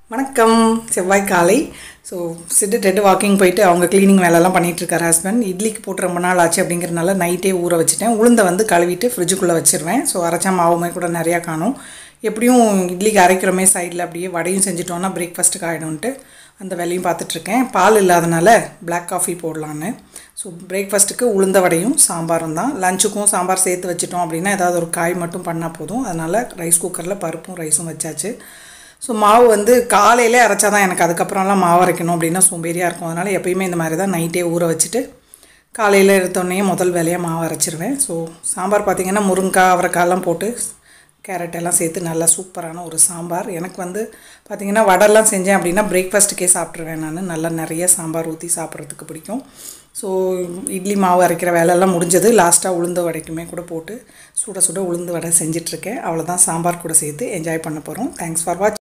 வணக்கம் செவ்வாய் காலை ஸோ சிட்டு டெட்டு வாக்கிங் போயிட்டு அவங்க க்ளீனிங் வேலைலாம் பண்ணிகிட்ருக்காரு ஹஸ்பண்ட் இட்லிக்கு போட்டு ரொம்ப நாள் ஆச்சு அப்படிங்கிறனால நைட்டே ஊற வச்சுட்டேன் உளுந்தை வந்து கழுவிட்டு ஃப்ரிட்ஜுக்குள்ளே வச்சுருவேன் ஸோ அரைச்சா மாவுமே கூட நிறையா காணும் எப்படியும் இட்லிக்கு அரைக்கிறோமே சைடில் அப்படியே வடையும் செஞ்சுட்டோன்னா பிரேக்ஃபாஸ்ட்டுக்கு ஆகிடும்ன்ட்டு அந்த வேலையும் பார்த்துட்ருக்கேன் பால் இல்லாதனால பிளாக் காஃபி போடலான்னு ஸோ பிரேக்ஃபாஸ்ட்டுக்கு உளுந்த வடையும் சாம்பாரும் தான் லஞ்சுக்கும் சாம்பார் சேர்த்து வச்சுட்டோம் அப்படின்னா ஏதாவது ஒரு காய் மட்டும் பண்ணால் போதும் அதனால் ரைஸ் குக்கரில் பருப்பும் ரைஸும் வச்சாச்சு ஸோ மாவு வந்து காலையிலே அரைச்சா தான் எனக்கு அதுக்கப்புறம்லாம் மாவு அரைக்கணும் அப்படின்னா சோம்பேறியாக இருக்கும் அதனால் எப்பயுமே இந்த மாதிரி தான் நைட்டே ஊற வச்சுட்டு காலையில் எடுத்தோடனே முதல் வேலையாக மாவு அரைச்சிருவேன் ஸோ சாம்பார் பார்த்திங்கன்னா முருங்கைக்காய் அவரைக்காயெல்லாம் போட்டு கேரட் எல்லாம் சேர்த்து நல்லா சூப்பரான ஒரு சாம்பார் எனக்கு வந்து பார்த்திங்கன்னா வடைலாம் செஞ்சேன் அப்படின்னா பிரேக்ஃபாஸ்ட்டுக்கே சாப்பிட்ருவேன் நான் நல்லா நிறைய சாம்பார் ஊற்றி சாப்பிட்றதுக்கு பிடிக்கும் ஸோ இட்லி மாவு அரைக்கிற வேலையெல்லாம் முடிஞ்சது லாஸ்ட்டாக உளுந்து வடைக்குமே கூட போட்டு சுட சுட உளுந்து வடை செஞ்சிட்ருக்கேன் அவ்வளோதான் சாம்பார் கூட சேர்த்து என்ஜாய் பண்ண போகிறோம் தேங்க்ஸ் ஃபார் வாட்ச்